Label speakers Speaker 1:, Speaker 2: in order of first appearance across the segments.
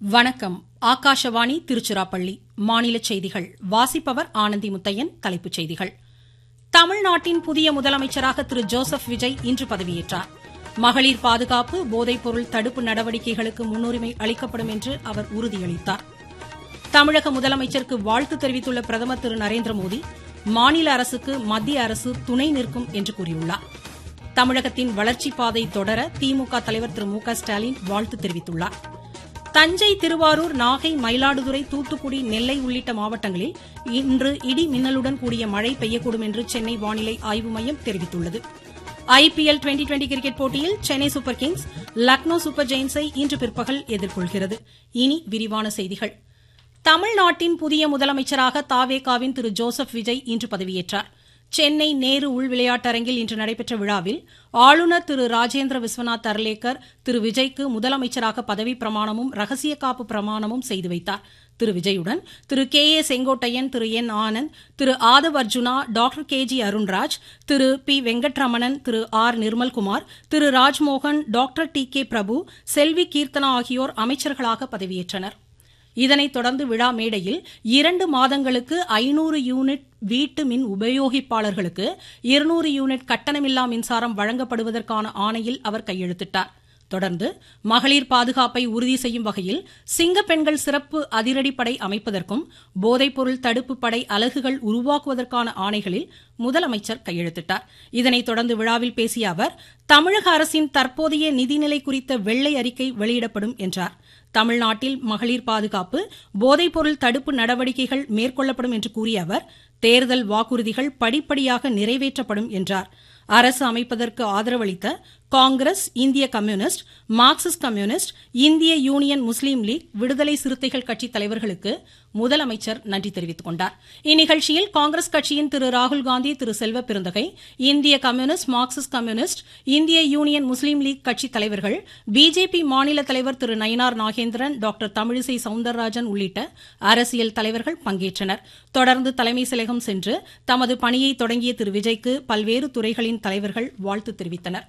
Speaker 1: வணக்கம் ஆகாஷவாணி திருச்சிராப்பள்ளி மாநில செய்திகள் வாசிப்பவர் ஆனந்தி முத்தையன் தலைப்புச் செய்திகள் தமிழ்நாட்டின் புதிய முதலமைச்சராக திரு ஜோசப் விஜய் இன்று பதவியேற்றார் மகளிர் பாதுகாப்பு போதைப்பொருள் தடுப்பு நடவடிக்கைகளுக்கு முன்னுரிமை அளிக்கப்படும் என்று அவர் உறுதியளித்தார் தமிழக முதலமைச்சருக்கு வாழ்த்து தெரிவித்துள்ள பிரதமர் திரு நரேந்திரமோடி மாநில அரசுக்கு மத்திய அரசு துணை நிற்கும் என்று கூறியுள்ளார் தமிழகத்தின் வளர்ச்சிப் பாதை தொடர திமுக தலைவர் திரு மு க ஸ்டாலின் வாழ்த்து தெரிவித்துள்ளார் தஞ்சை திருவாரூர் நாகை மயிலாடுதுறை தூத்துக்குடி நெல்லை உள்ளிட்ட மாவட்டங்களில் இன்று இடி மின்னலுடன் கூடிய மழை பெய்யக்கூடும் என்று சென்னை வானிலை ஆய்வு மையம் தெரிவித்துள்ளது ஐபிஎல் டுவெண்டி டுவெண்டி கிரிக்கெட் போட்டியில் Chennai Super Kings Lucknow Super ஜெயின்ஸை இன்று பிற்பகல் எதிர்கொள்கிறது இனி விரிவான செய்திகள் தமிழ்நாட்டின் புதிய முதலமைச்சராக தாவேகாவின் திரு ஜோசப் விஜய் இன்று பதவியேற்றார் சென்னை நேரு உள் விளையாட்டரங்கில் இன்று நடைபெற்ற விழாவில் ஆளுநர் திரு ராஜேந்திர விஸ்வநாத் அர்லேக்கர் திரு விஜய்க்கு முதலமைச்சராக பதவி பிரமாணமும் ரகசிய காப்பு பிரமாணமும் செய்து வைத்தார் திரு விஜயுடன் Thiru K A Sengottaiyan Thiru N Anand Thiru Aadhav Arjuna doctor K G Arunraj Thiru P Venkatramanan Thiru R Nirmalkumar Thiru Rajmohan doctor T K Prabhu Selvi Keerthana ஆகியோர் அமைச்சர்களாக பதவியேற்றனர் இதனைத் தொடர்ந்து விழா மேடையில் இரண்டு மாதங்களுக்கு ஐநூறு யூனிட் வீட்டு மின் உபயோகிப்பாளர்களுக்கு இருநூறு யூனிட் கட்டணமில்லா மின்சாரம் வழங்கப்படுவதற்கான ஆணையில் அவர் கையெழுத்திட்டார் தொடர்ந்து மகளிர் பாதுகாப்பை உறுதி செய்யும் வகையில் சிங்க பெண்கள் சிறப்பு அதிரடிப்படை அமைப்பதற்கும் போதைப்பொருள் தடுப்பு படை அலகுகள் உருவாக்குவதற்கான ஆணைகளில் முதலமைச்சர் கையெழுத்திட்டார் இதனைத் தொடர்ந்து விழாவில் பேசிய அவர் தமிழக அரசின் தற்போதைய நிதிநிலை குறித்த வெள்ளை அறிக்கை வெளியிடப்படும் என்றார் தமிழ்நாட்டில் மகளிர் பாதுகாப்பு போதைப்பொருள் தடுப்பு நடவடிக்கைகள் மேற்கொள்ளப்படும் என்று கூறிய அவர் தேர்தல் வாக்குறுதிகள் படிப்படியாக நிறைவேற்றப்படும் என்றார் அரசு அமைப்பதற்கு ஆதரவளித்த காங்கிரஸ் இந்திய கம்யூனிஸ்ட் மார்க்சிஸ்ட் கம்யூனிஸ்ட் இந்திய Union Muslim League Viduthalai Chiruthaigal கட்சி தலைவர்களுக்கு முதலமைச்சர் நன்றி தெரிவித்துக் கொண்டார் இந்நிகழ்ச்சியில் காங்கிரஸ் கட்சியின் திரு ராகுல்காந்தி திரு செல்வ பெருந்தகை இந்திய கம்யூனிஸ்ட் மார்க்சிஸ்ட் கம்யூனிஸ்ட் இந்திய யூனியன் முஸ்லீம் லீக் கட்சி தலைவர்கள் பிஜேபி மாநில தலைவர் திரு நயினார் நாகேந்திரன் டாக்டர் தமிழிசை சவுந்தரராஜன் உள்ளிட்ட அரசியல் தலைவர்கள் பங்கேற்றனர் தொடர்ந்து தலைமை செயலகம் சென்று தமது பணியை தொடங்கிய திரு விஜய்க்கு பல்வேறு துறைகளின் தலைவர்கள் வாழ்த்து தெரிவித்தனா்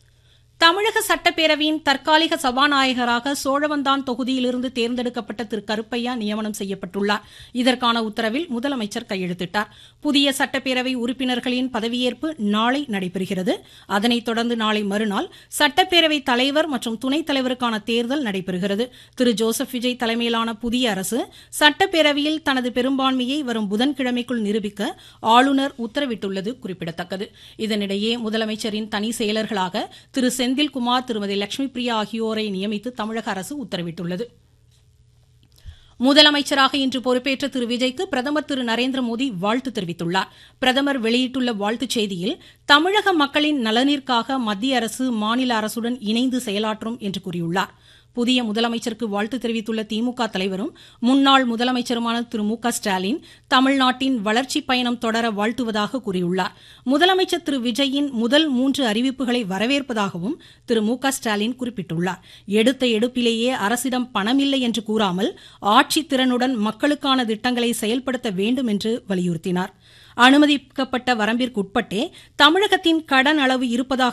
Speaker 1: தமிழக சட்டப்பேரவையின் தற்காலிக சபாநாயகராக சோழவந்தான் தொகுதியிலிருந்து தேர்ந்தெடுக்கப்பட்ட திரு கருப்பையா நியமனம் செய்யப்பட்டுள்ளார் இதற்கான உத்தரவில் முதலமைச்சர் கையெழுத்திட்டார் புதிய சட்டப்பேரவை உறுப்பினர்களின் பதவியேற்பு நாளை நடைபெறுகிறது அதனைத் தொடர்ந்து நாளை மறுநாள் சட்டப்பேரவை தலைவர் மற்றும் துணைத் தலைவருக்கான தேர்தல் நடைபெறுகிறது திரு ஜோசப் விஜய் தலைமையிலான புதிய அரசு சட்டப்பேரவையில் தனது பெரும்பான்மையை வரும் புதன்கிழமைக்குள் நிரூபிக்க ஆளுநர் உத்தரவிட்டுள்ளது குறிப்பிடத்தக்கது இதனிடையே முதலமைச்சரின் தனி செயலர்களாக திரு செந்தில்குமார் திருமதி லட்சுமி பிரியா ஆகியோரை நியமித்து தமிழக அரசு உத்தரவிட்டுள்ளது முதலமைச்சராக இன்று பொறுப்பேற்ற திரு விஜய்க்கு பிரதமர் திரு நரேந்திர மோடி வாழ்த்து தெரிவித்துள்ளார் பிரதமர் வெளியிட்டுள்ள வாழ்த்துச் செய்தியில் தமிழக மக்களின் நலனிற்காக மத்திய அரசு மாநில அரசுடன் இணைந்து செயலாற்றும் என்று கூறியுள்ளார் புதிய முதலமைச்சருக்கு வாழ்த்து தெரிவித்துள்ள திமுக தலைவரும் முன்னாள் முதலமைச்சருமான திரு மு க ஸ்டாலின் தமிழ்நாட்டின் வளர்ச்சிப் பயணம் தொடர வாழ்த்துவதாக கூறியுள்ளார் முதலமைச்சர் திரு விஜயின் முதல் மூன்று அறிவிப்புகளை வரவேற்பதாகவும் திரு மு க ஸ்டாலின் குறிப்பிட்டுள்ளார் எடுத்த எடுப்பிலேயே அரசிடம் பணமில்லை என்று கூறாமல் ஆட்சி திறனுடன் மக்களுக்கான திட்டங்களை செயல்படுத்த வேண்டும் என்று வலியுறுத்தினார் அனுமதிக்கப்பட்ட வரம்பிற்குட்பட்டே தமிழகத்தின் கடன் அளவு இருப்பதாக